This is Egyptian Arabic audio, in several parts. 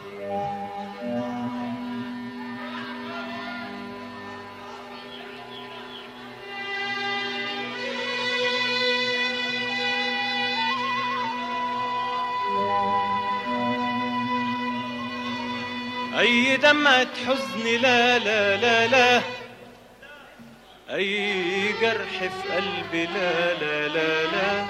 أي دمعة حزن لا لا لا لا أي جرح في قلبي لا لا لا لا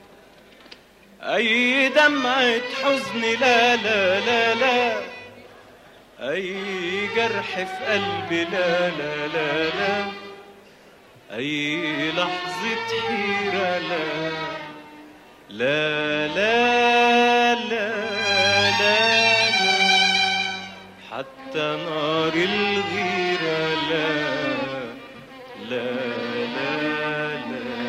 أي دمعة حزن لا لا لا لا أي جرح في قلبي لا لا لا لا أي لحظة حيرة لا لا لا لا لا, لا حتى نار الغيرة لا لا لا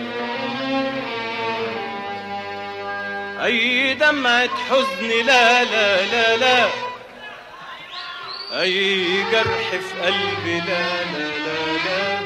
لا أي دمعة حزن لا لا لا لا أي جرح في قلبي لا لا لا لا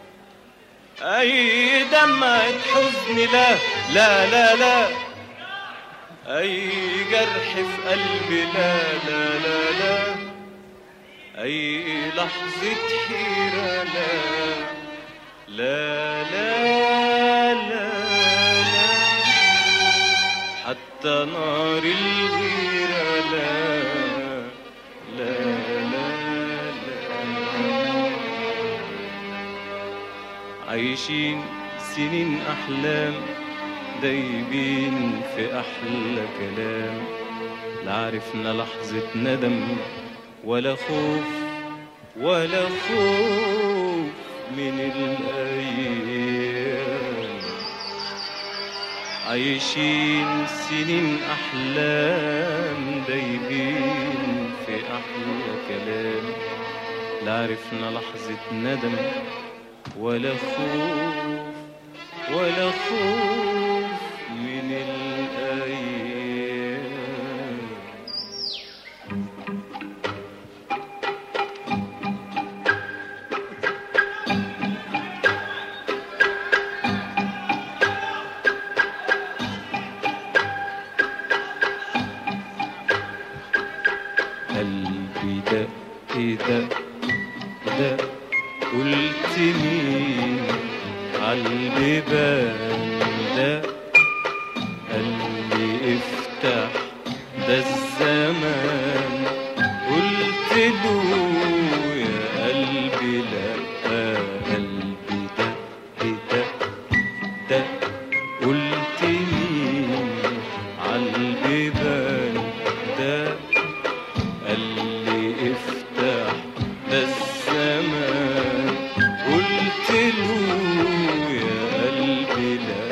أي دمعة حزن لا لا لا لا أي جرح في قلبي لا لا لا لا أي لحظة حيرة لا لا لا لا لا حتى نار الغيرة لا لا لا لا عايشين سنين أحلام دايبين في أحلى كلام لا عرفنا لحظة ندم ولا خوف ولا خوف من الأيام عايشين سنين أحلام دايبين في أحلى كلام لا عرفنا لحظة ندم ولا خوف ولا خوف من الأيام قلبي دق دق دق قلت مين عالبيبان دق قلبي افتح ده الزمان قلت له يا قلبي لا قلبي دق دق دق قلت مين عالبيبان دق قال لي افتح ده الزمان قلت له يا قلبي لا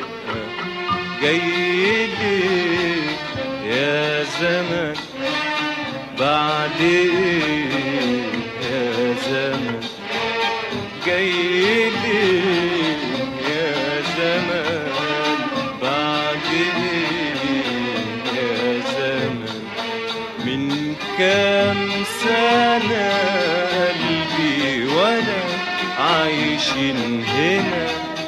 جاي ليه يا زمان بعد ايه يا زمان جاي ليه يا زمان بعد ايه يا زمان من كام سنة قلبي وانا عايشين هنا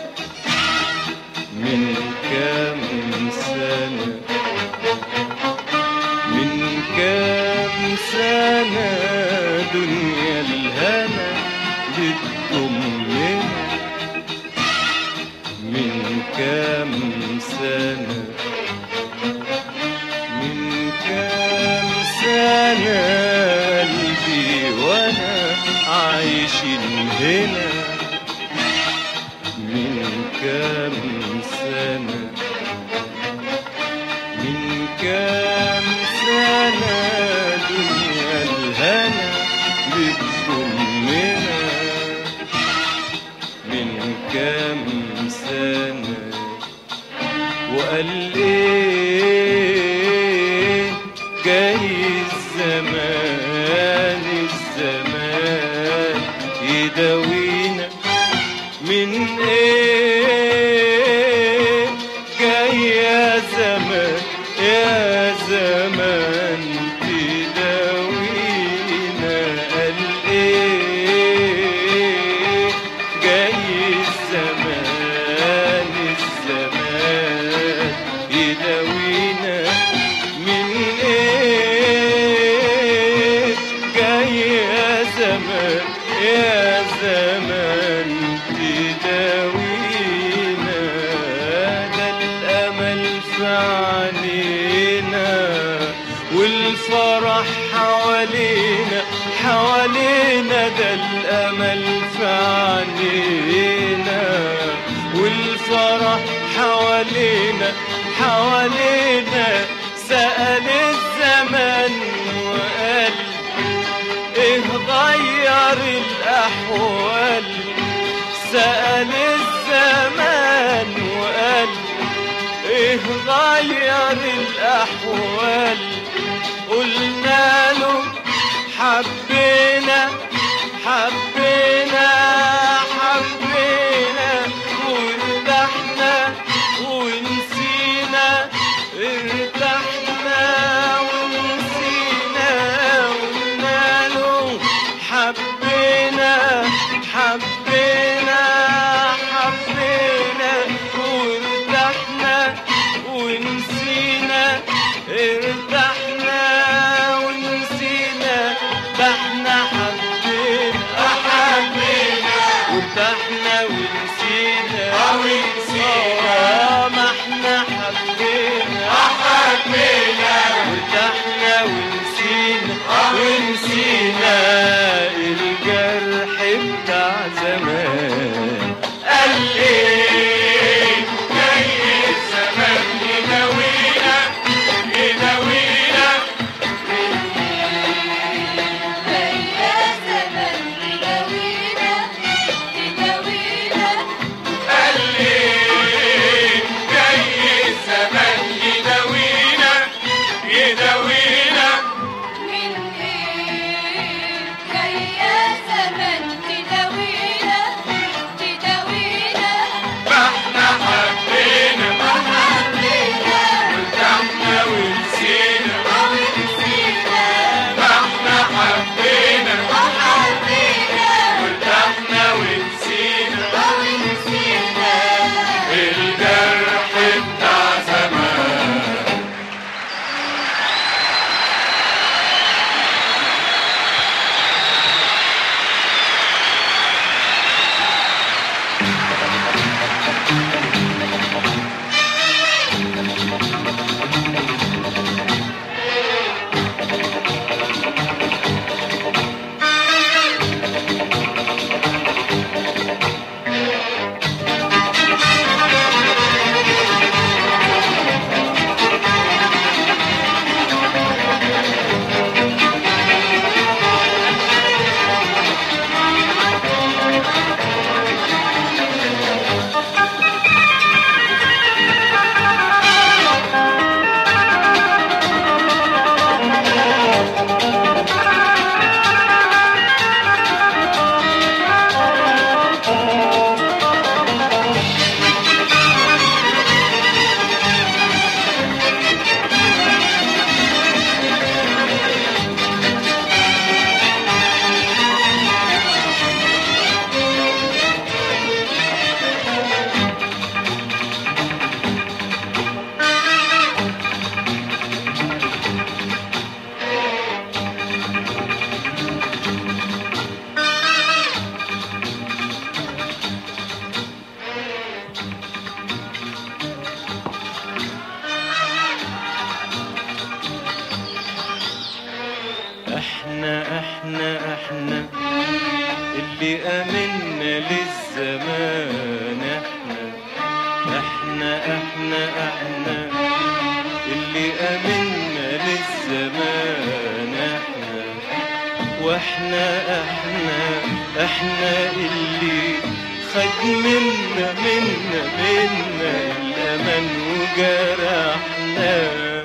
من كام سنة من كام سنة دنيا الهنا بتضمنا من كام سنة من كام سنة قلبي وانا عايشين هنا من كام سنة من كام سنة دنيا الهنا بتضمنا من كام سنة وقال ايه جاي الزمان الزمان يداوينا من ايه جاي يا زمان يا غير الأحوال سأل الزمان وقال إيه غير الأحوال قلنا له حبينا حبينا حبينا وارتحنا ونسينا ارتحنا ونسينا قلنا له حبينا حبينا حبينا وارتحنا ونسينا ارتحنا ونسينا ده احنا حبينا حبينا وارتحنا ونسينا ونسينا ما احنا حبينا حبينا وارتحنا ونسينا ونسينا الجرح بتاع زمان قال ايه جاي الزمان يداوينا يداوينا يا زمن تداوينا تداوينا قال ايه جاي الزمان يداوينا يداوينا من ايه جاي يا زمن تداوينا تداوينا فاحنا حبينا حبينا وارتحنا ونسينا ونسينا فاحنا حبينا وحبينا وارتحنا ونسينا ونسينا الجرح بتاع زمان احنا احنا احنا اللي امنا للزمان احنا احنا احنا احنا اللي امنا للزمان احنا واحنا احنا احنا اللي خد منا منا منا الامان وجرحنا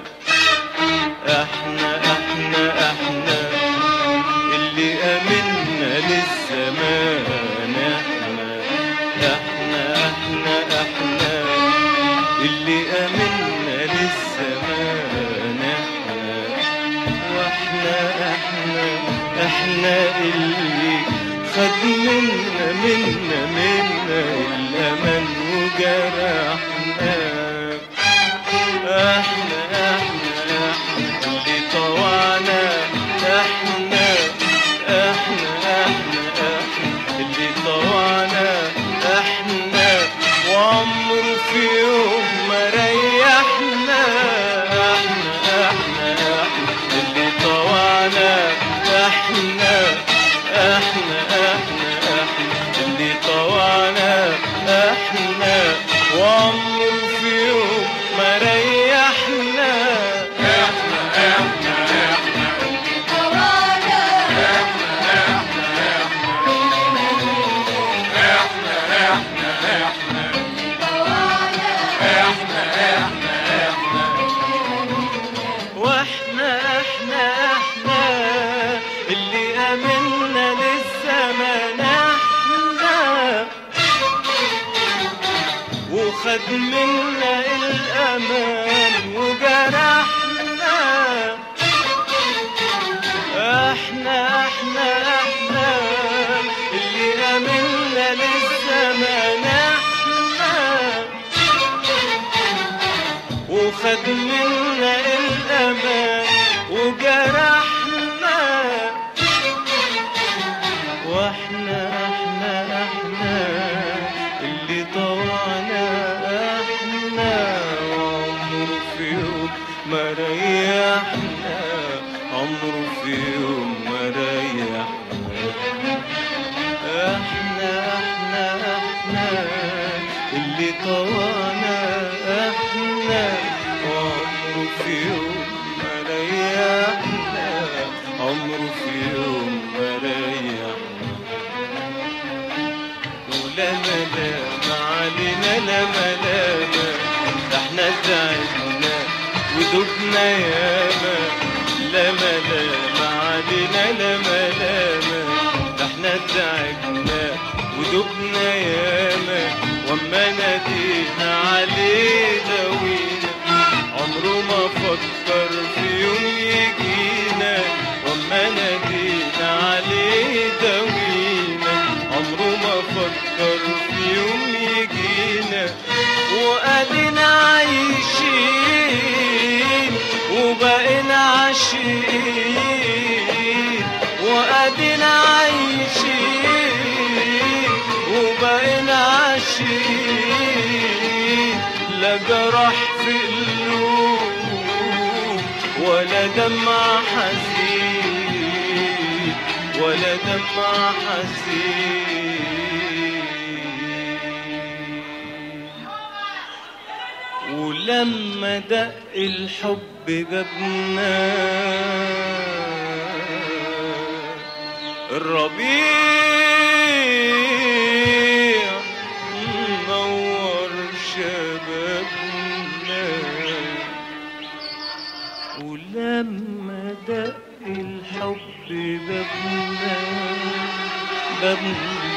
احنا احنا احنا اللي امنا للزمان احنا احنا احنا احنا اللي امنا للزمان احنا واحنا احنا احنا اللي خد منا منا منا الامان وجرحنا احنا احنا احنا اللي طوعنا احنا احنا احنا احنا اللي طوعنا احنا وعمره في يوم ما ريحنا احنا احنا احنا اللي طوعنا احنا احنا احنا احنا اللي طوعنا احنا وعمره في يوم ما ريحنا احنا احنا احنا طوانا وخد منا الأمان وجرحنا احنا احنا احنا اللي امنا للزمان احنا وخد منا الامان وجرحنا واحنا احنا احنا اللي طوعنا احنا وعمره في يوم ما ريحنا عمره في يوم ما ريحنا احنا احنا احنا اللي طوعنا احنا وعمره في يوم ما ريحنا عمره في يوم ما ريحنا ولا ملامة علينا لا ملامة ده احنا تعبنا ودبنا ياما لا ملامة علينا لا ملامة ده احنا تعبنا ودبنا ياما وما نادينا عليه دوينا عمره ما فكر في يوم يجينا وما نادينا عليه دوينا عمره ما فكر في يوم يجينا وادينا عايشين وبقينا عاشقين وادينا عايشين وبقينا عاشقين لا جرح في قلوب ولا دمع حزين ولا دمع حزين ولما دق الحب بابنا الربيع نور شبابنا ولما دق الحب بابنا بابنا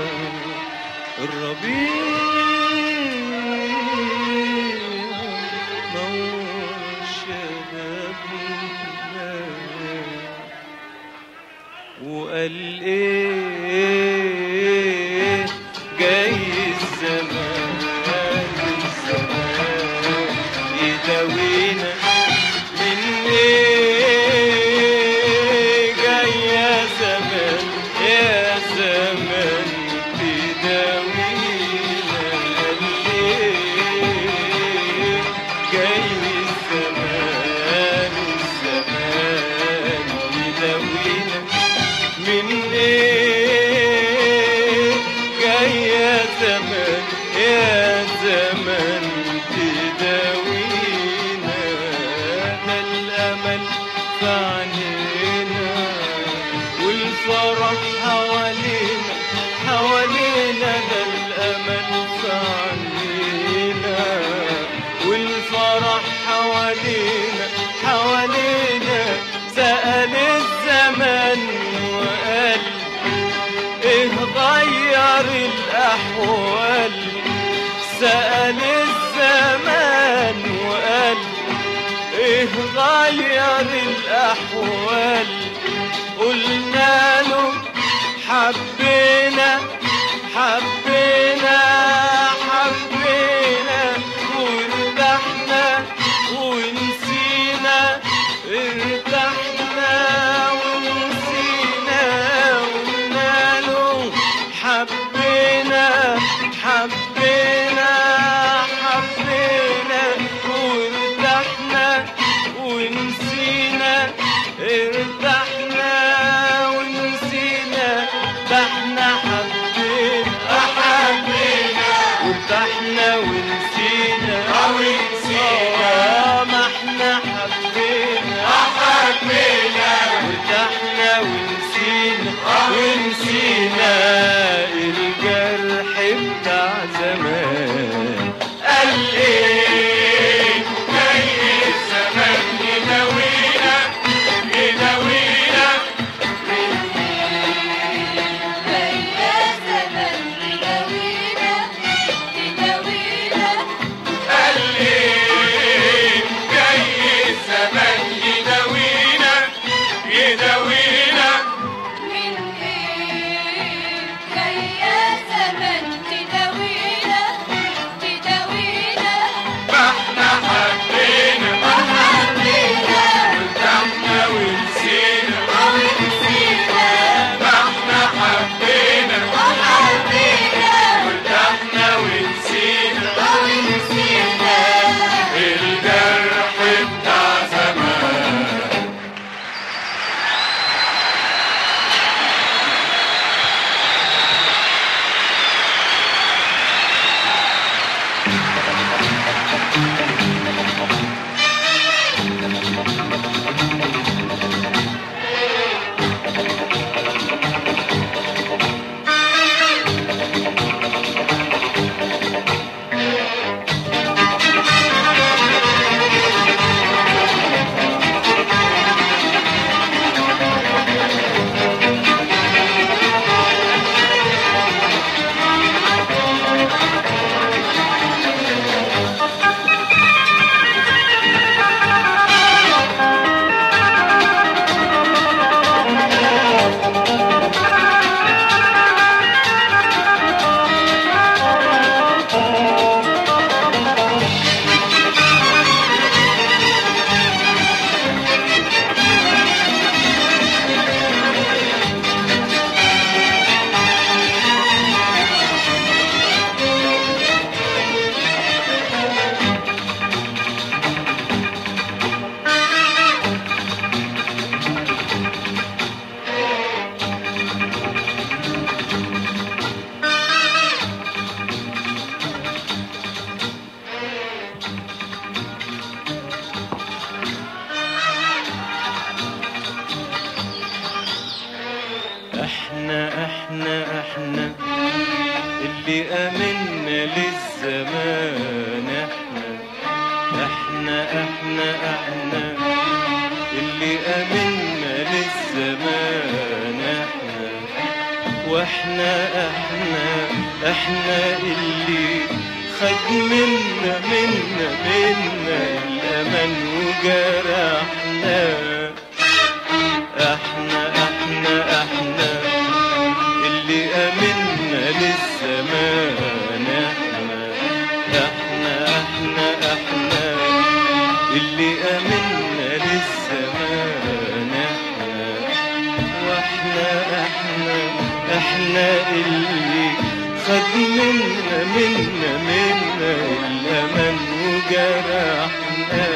الربيع نور شبابنا وقال ايه جاي الزمان الزمان يداوينا من ايه جاي يا زمان يا زمان تداوينا قال ايه جاي الزمان الزمان يداوينا من ايه جاي يا زمان يا زمان تداوينا ده الامل في عينينا والفرح حوالينا حوالينا ده الامل في عينينا والفرح حوالينا حوالينا سأل الزمان وقال ايه غير الاحوال سأل الزمان وقال ايه غير الاحوال قلنا له حبينا حبينا حبينا وارتحنا ونسينا ارتحنا ونسينا قلنا له حبينا حبينا حبينا وارتحنا ونسينا ارتحنا ونسينا ده احنا حبينا حبينا وارتحنا ونسينا ونسينا. آه، ما احنا حبينا حبينا وارتحنا ونسينا ونسينا الجرح بتاع زمان قال ايه جاي الزمان يداوينا يداوينا يا زمن تداوينا تداوينا احنا احنا احنا اللي امنا للزمان احنا احنا احنا احنا اللي امنا للزمان احنا واحنا احنا احنا اللي خد منا منا منا الامل وجرحنا احنا احنا احنا اللي امنا للزمان احنا احنا احنا احنا اللي امنا للزمان احنا واحنا احنا احنا اللي خد منا منا منا الامل وجرحنا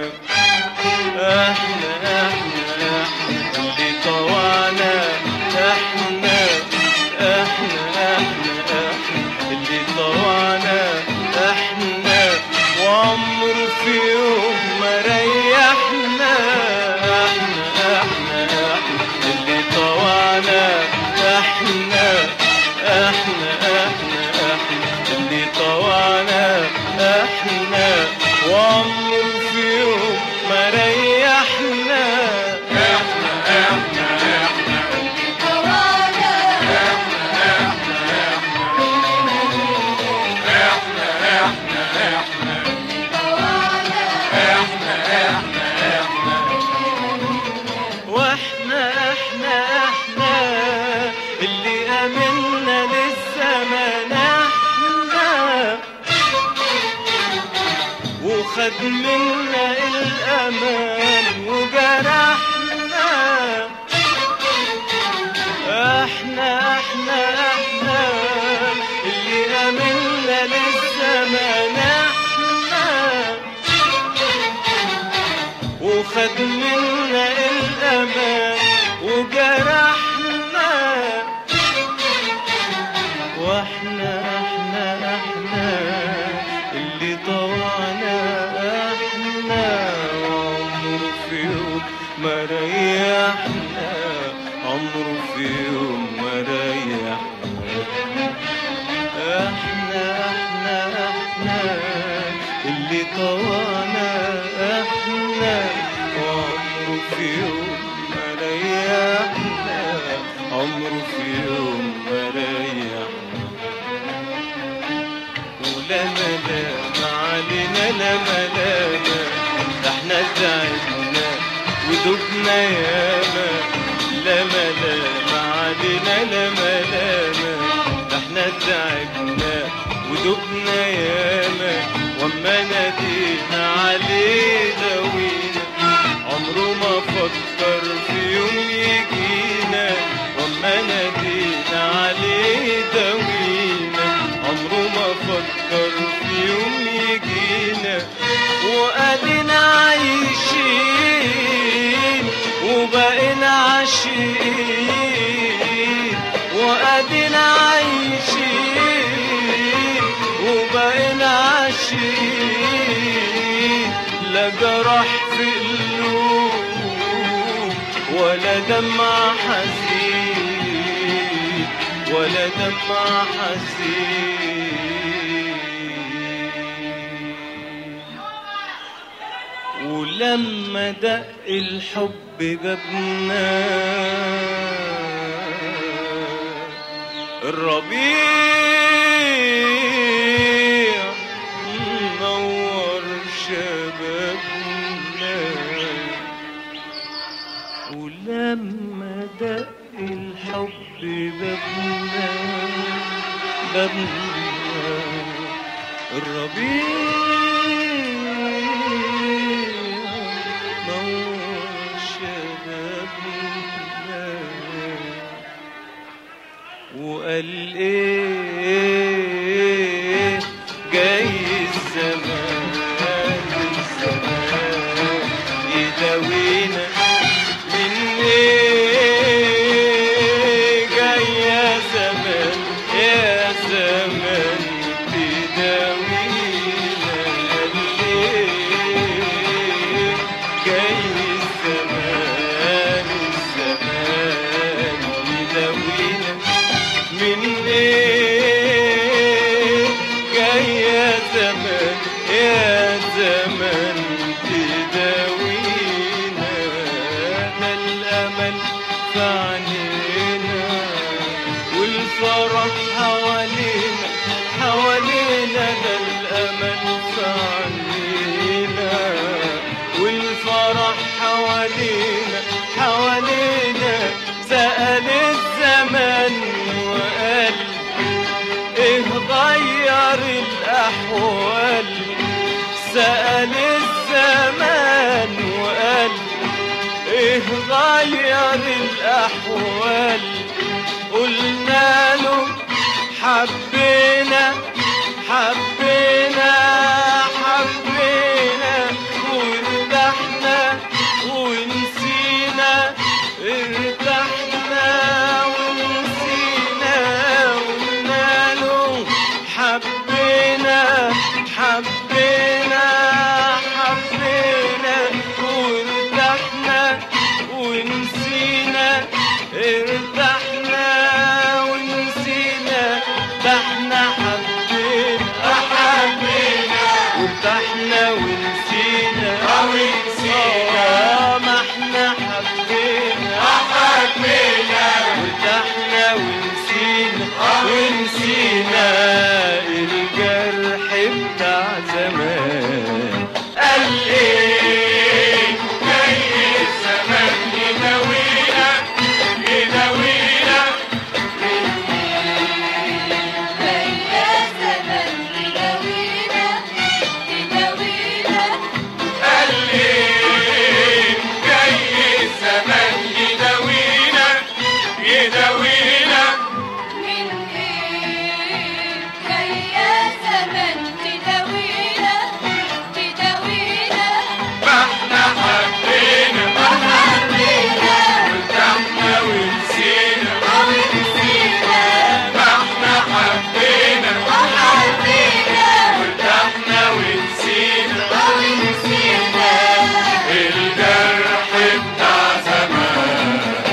احنا احنا احنا اللي طوعنا احنا احنا احنا احنا اللي طوعنا احنا وعمره في يوم ما ريحنا احنا احنا احنا اللي طوعنا احنا احنا احنا احنا اللي طوعنا احنا وعمره في يوم ما ريحنا احنا احنا احنا احنا احنا احنا احنا احنا احنا واحنا احنا احنا اللي امنا للزمان احنا وخد منا الامان وجرحنا احنا احنا احنا اللي امنا للزمان احنا وخد منا الامان وجرحنا واحنا احنا احنا اللي طوعنا احنا وعمره في يوم ما ريحنا عمره في يوم ما ريحنا احنا احنا احنا اللي طوانا احنا وعمره في يوم ما ريحنا عمره في يوم ما ريحنا ولا ملام علينا لا ملام ده احنا تعبنا ودبنا ياما لا ملام علينا لا ملام ده احنا تعبنا ودبنا ياما واما نادينا عليه دوينا عمره ما فكر في يوم يجينا واما نادينا عليه دوينا عمره ما فكر في يوم يجينا وقالنا عايشين وبقينا عاشقين وقالنا عايشين وبقينا عاشقين لا جرح في قلوب ولا دمع حزين ولا دمع حزين ولما دق الحب بابنا الربيع نور شبابنا ولما دق الحب بابنا بابنا الربيع نور شبابنا وقال ايه جاي الزمان الزمان يداوينا من ايه جاي يا زمان يا زمان تداوينا قال ايه جاي الزمان الزمان يداوينا علينا والفرح حوالينا حوالينا ده الأمل في عينينا والفرح حوالينا حوالينا سأل الزمن وقال ايه غير الأحوال سأل الزمان وقال ايه غير الأحوال قلنا له حبينا حبينا حبينا وارتحنا ونسينا ارتحنا ونسينا قلنا له حبينا حبينا حبينا وارتحنا ونسينا ارتحنا ونسينا ده احنا حبينا حبينا وارتحنا ونسينا ونسينا. آه، ما احنا حبينا حبينا وارتحنا ونسينا ونسينا الجرح بتاع زمان قال ايه جاي الزمن يداوينا يداوينا يا زمن تداوينا تداوينا قال ايه جاي الزمن يداوينا يداوينا من ايه جاي يا زمن تداوينا تداوينا ما احنا حبينا حبينا وارتحنا ونسينا ونسينا ما احنا حبينا حبينا وارتحنا ونسينا ونسينا الجرح بتاع زمان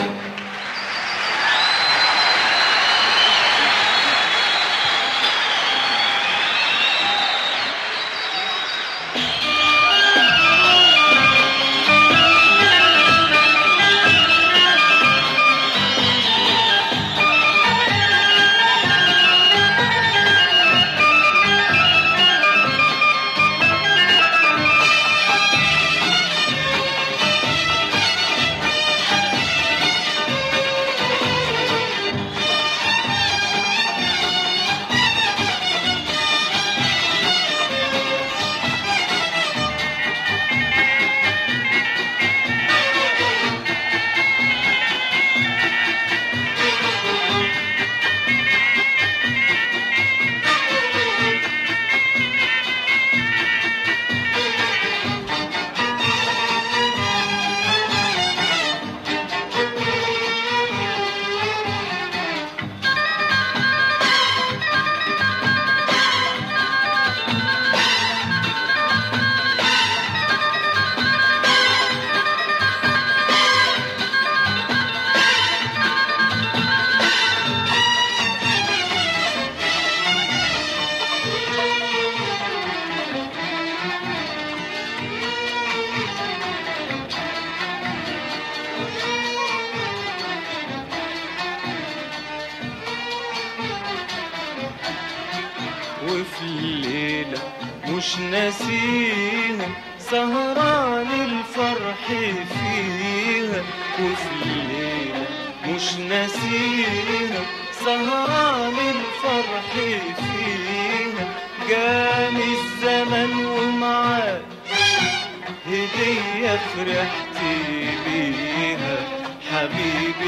وفي الليلة مش ناسيها سهران الفرح فيها وفي الليلة مش ناسيها سهران الفرح فيها جاني الزمن ومعاه هدية فرحت بيها حبيبي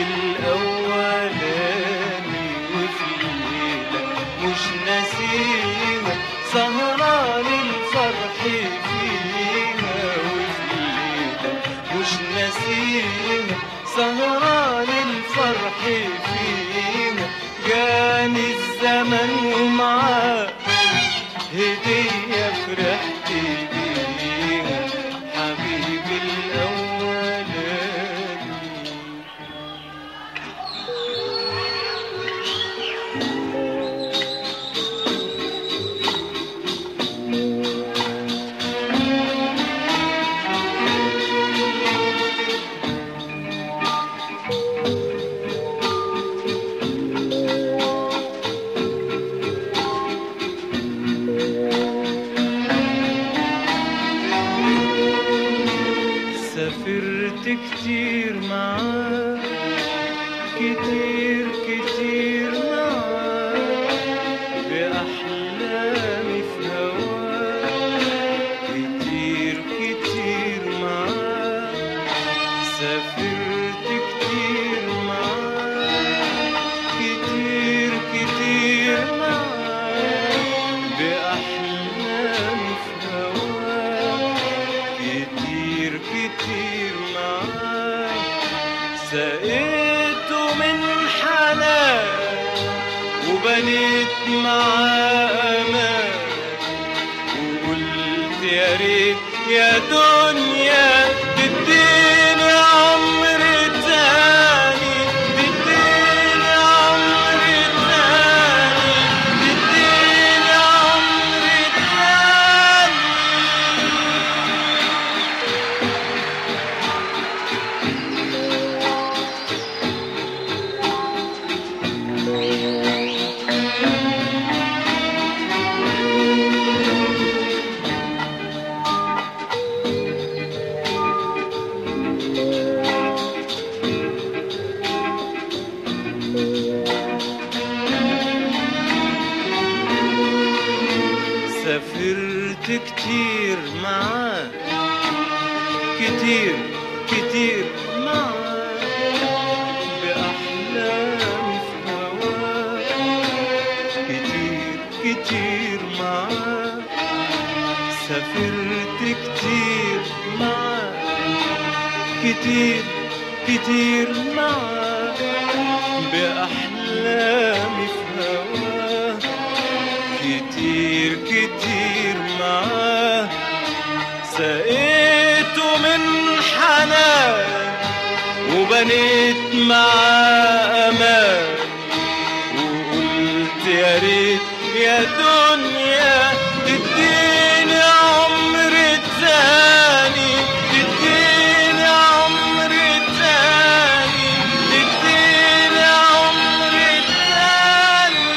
الأولاني وفي الليلة مش ناسيها سهران الفرح فيها وفي الليلة مش ناسيها سهران الفرح فيها جاني الزمن ومعاه هدية فرحت بيها حبيبي الأولاني وبنيت معاه أمان وقلت يا ريت يا دنيا تديني عمر تاني تديني عمر تاني تديني عمر تاني سافرت كتير معاه كتير كتير معاه بأحلامي في هواه كتير كتير معاه سافرت كتير معاه كتير كتير معاه بأحلامي في هواه كتير كتير معاه سقيته من حنان وبنيت معاه امان وقلت يا ريت يا دنيا تديني عمر تاني تديني عمر تاني تديني عمر تاني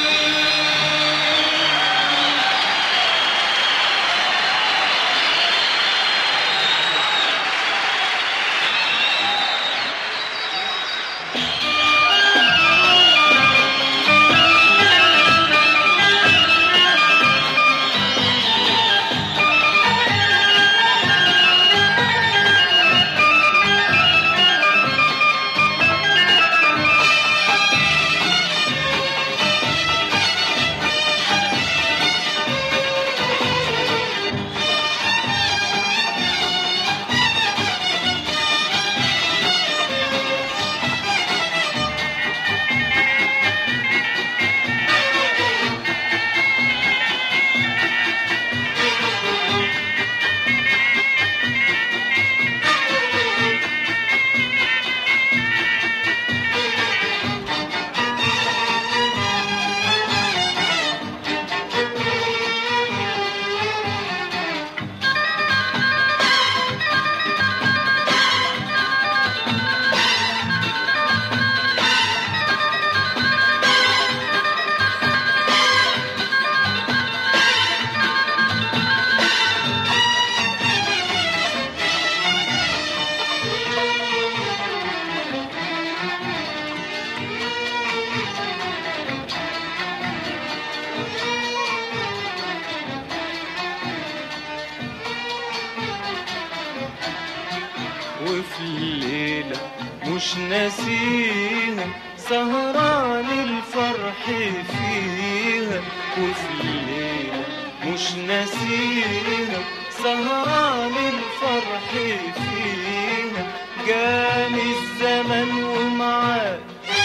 وفي الليلة مش ناسيها سهران الفرح فيها وفي الليلة مش ناسيها سهران الفرح فيها جاني الزمن ومعاه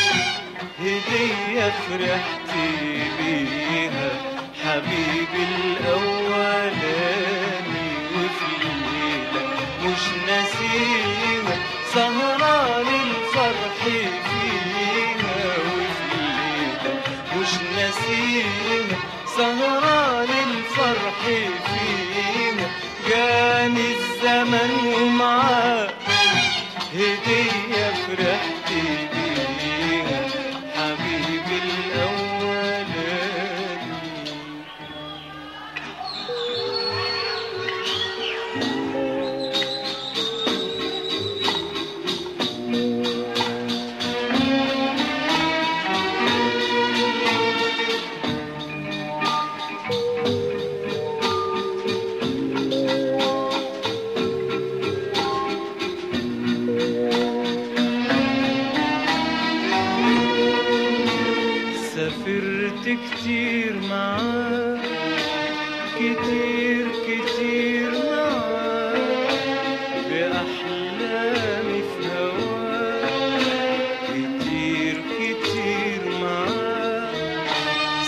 هدية فرحت بيها حبيبي الأولاني وفي الليلة مش ناسيها سهران الفرح فيها وفي الليلة مش ناسيها سهران الفرح فيها جاني الزمن ومعاه هدية فرحت بيها حبيبي الأولاني سافرت كتير معاه كتير كتير معاه بأحلامي في هواه كتير كتير معاه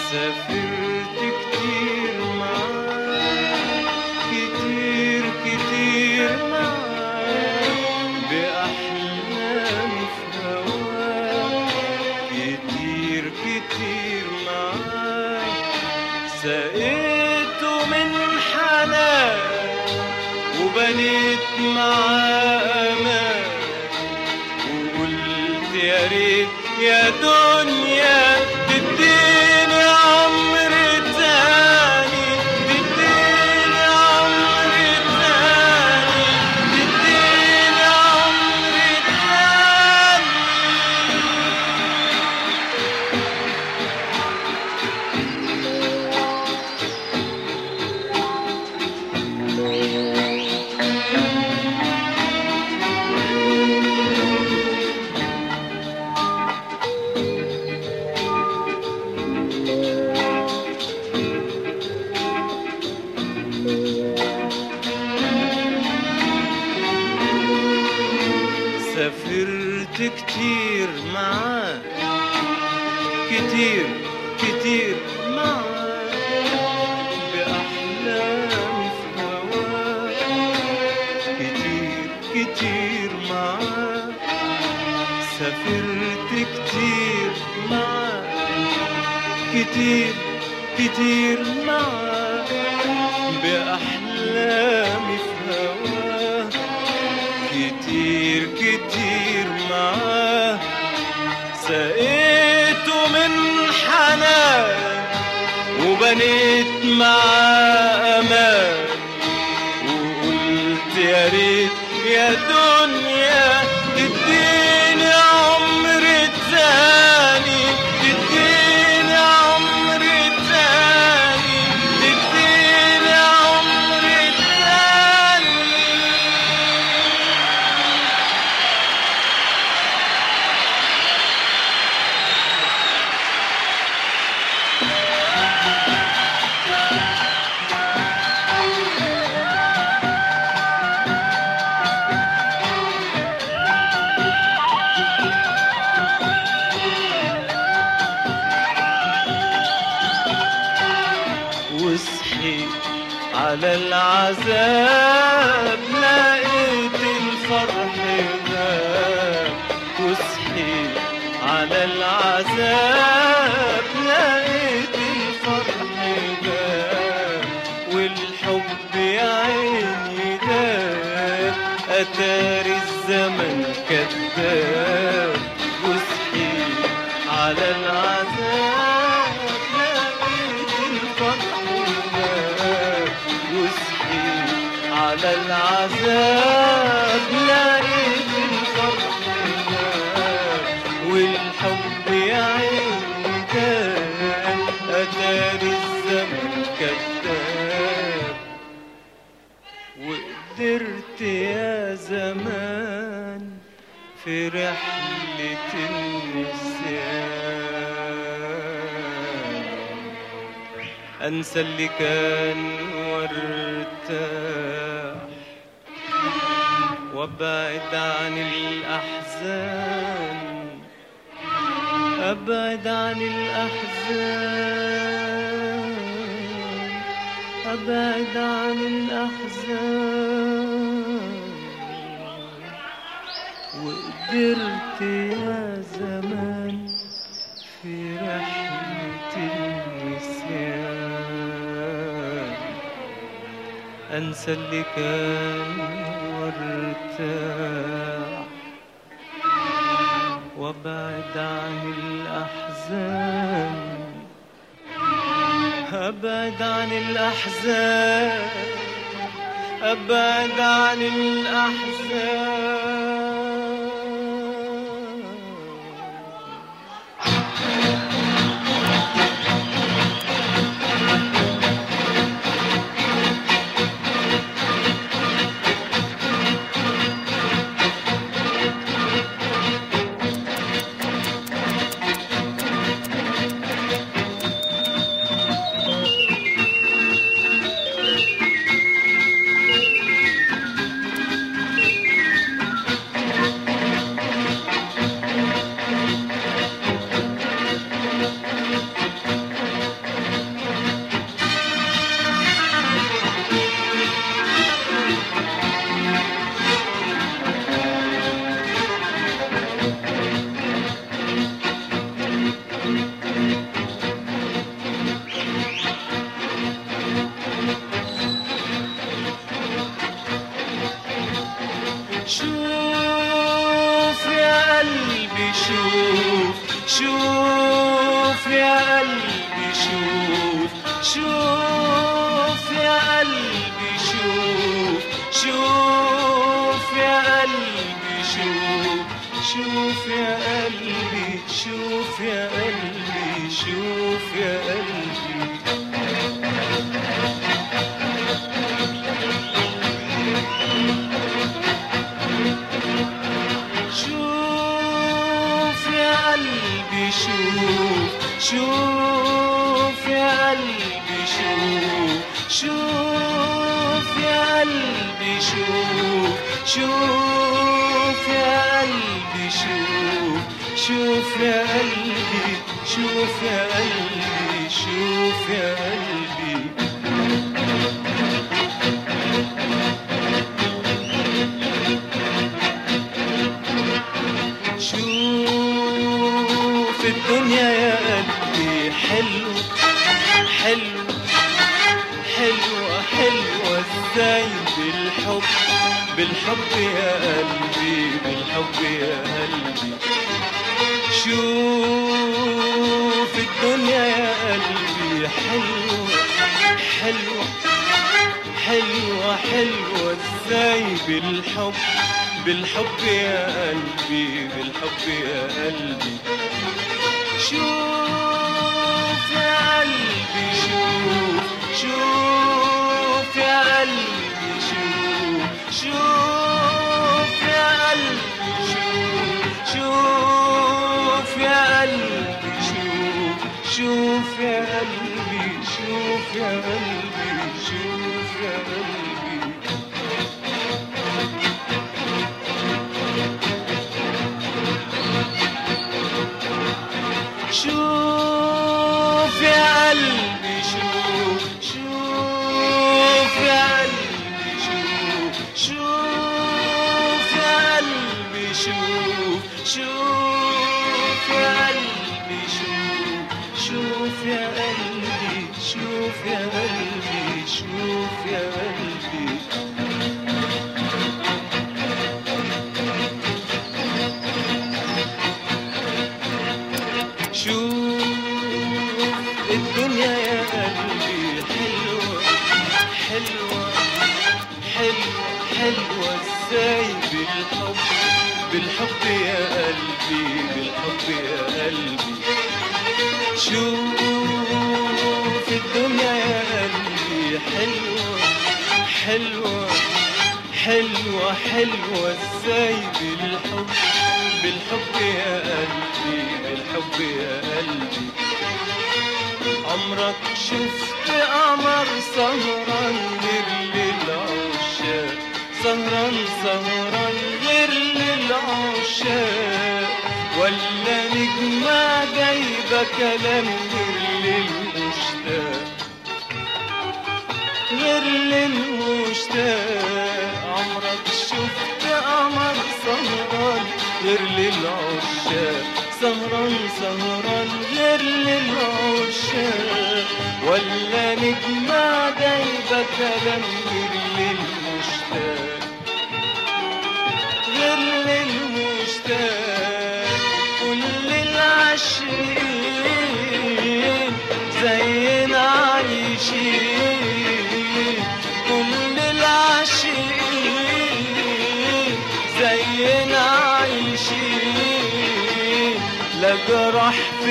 سقيته من حنان وبنيت معاه امان وقلت يا ريت يا دنيا تديني عمر تاني تديني عمر تاني تديني عمر تاني سافرت كتير معاه كتير كتير معاه بأحلامي في هواه كتير كتير معاه سافرت كتير معاه كتير كتير معاه بأحلامي في هواه كتير كتير معاه سقيته من حنان وبنيت معاه امان وقلت يا ريت يا دنيا تديني عمر تاني تديني عمر تاني تديني عمر تاني وصحيت على العذاب لقيت الفرح غاب وصحيت على العذاب لقيت الفرح غاب والحب يا عيني داب أتاري الزمن كذاب وصحيت على العذاب لقيت الفرح غاب وصحيت على العذاب لقيت الفرح غاب والحب يا عيني كان أتاري الزمن كذاب وقدرت يا زمان في رحلة النسيان أنسى اللي كان وارتاح وابعد عن الأحزان أبعد عن الأحزان أبعد عن الأحزان وقدرت يا زمان في رحلة النسيان أنسى اللي كان وارتاح وابعد عن الأحزان أبعد عن الأحزان أبعد عن الأحزان يا قلبي شوف شوف يا قلبي شوف شوف يا قلبي شوف شوف يا قلبي شوف يا قلبي شوف يا قلبي شوف يا قلبي شوف شوف يا قلبي شوف شوف يا قلبي شوف شوف يا قلبي شوف شوف يا قلبي شوف يا قلبي شوف يا قلبي شوف الدنيا يا قلبي حلو حلو حلوة حلوة ازاي بالحب بالحب يا قلبي بالحب يا قلبي شوف الدنيا يا قلبي حلوة حلوة حلوة حلوة ازاي بالحب بالحب يا قلبي بالحب يا قلبي شوف يا قلبي شوف شوف يا قلبي شوف شوف يا قلبي شوف شوف يا قلبي شوف شوف يا قلبي شوف يا قلبي شوف يا قلبي شوف يا قلبي شوف شوف يا قلبي شوف شوف يا قلبي شوف شوف يا قلبي شوف شوف يا قلبي شوف يا قلبي شوف يا قلبي شوف الدنيا يا قلبي حلوة حلوة حلوة حلوة ازاي بالحب بالحب يا قلبي بالحب يا قلبي شوف الدنيا يا قلبي حلوة حلوة حلوة حلوة ازاي بالحب بالحب يا قلبي بالحب يا قلبي عمرك شفت قمر سهران غير للعشاق سهران سهران غير للعشاق ولا نجمة جايبة كلام غير للمشتاق غير للمشتاق عمرك شفت قمر سهران غير للعشاق سهران سهران غير للعشاق ولا نجمة جايبة كلام غير للمشتاق غير للمشتاق كل العاشقين زينا عايشين كل العاشقين زينا عايشين لا جرح في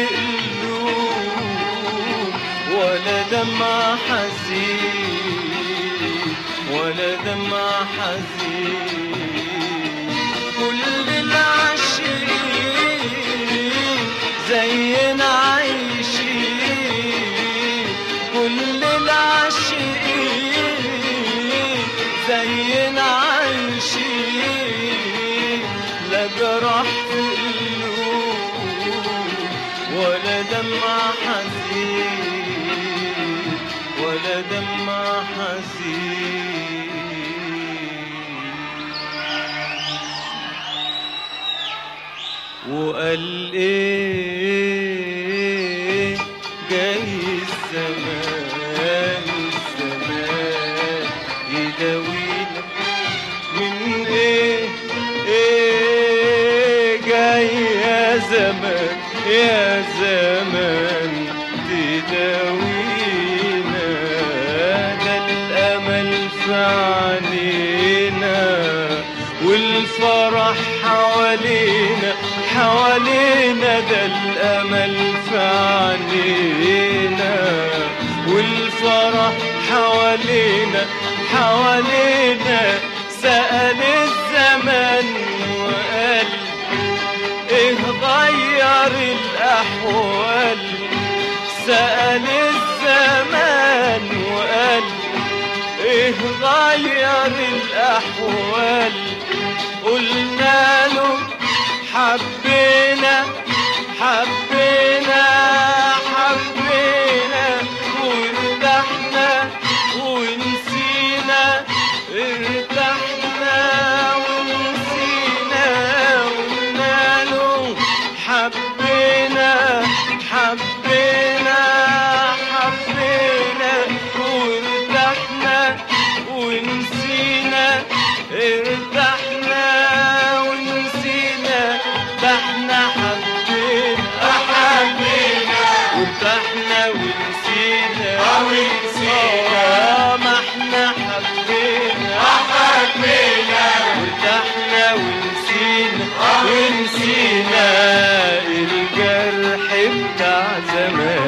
قلوب ولا دمع حزين ولا دمع حزين كل العاشقين زينا عايشين كل العاشقين زينا عايشين لا جرح في قلوب ولا دمع حزين ولا دمع حزين وقال ايه جاي الزمان الزمان يداوينا من ايه ايه جاي يا زمان يا زمان حوالينا حوالينا سأل الزمن وقال ايه غير الأحوال سأل الزمان وقال ايه غير الأحوال قلنا له حبينا حبينا حبينا وارتحنا ونسينا ارتحنا ونسينا قلنا له حبينا حبينا حبينا وارتحنا ونسينا ارتحنا ونسينا ده احنا حبينا حبينا وارتحنا ونسينا ونسينا. آه، ما احنا حبينا حبينا وارتحنا ونسينا ونسينا الجرح بتاع زمان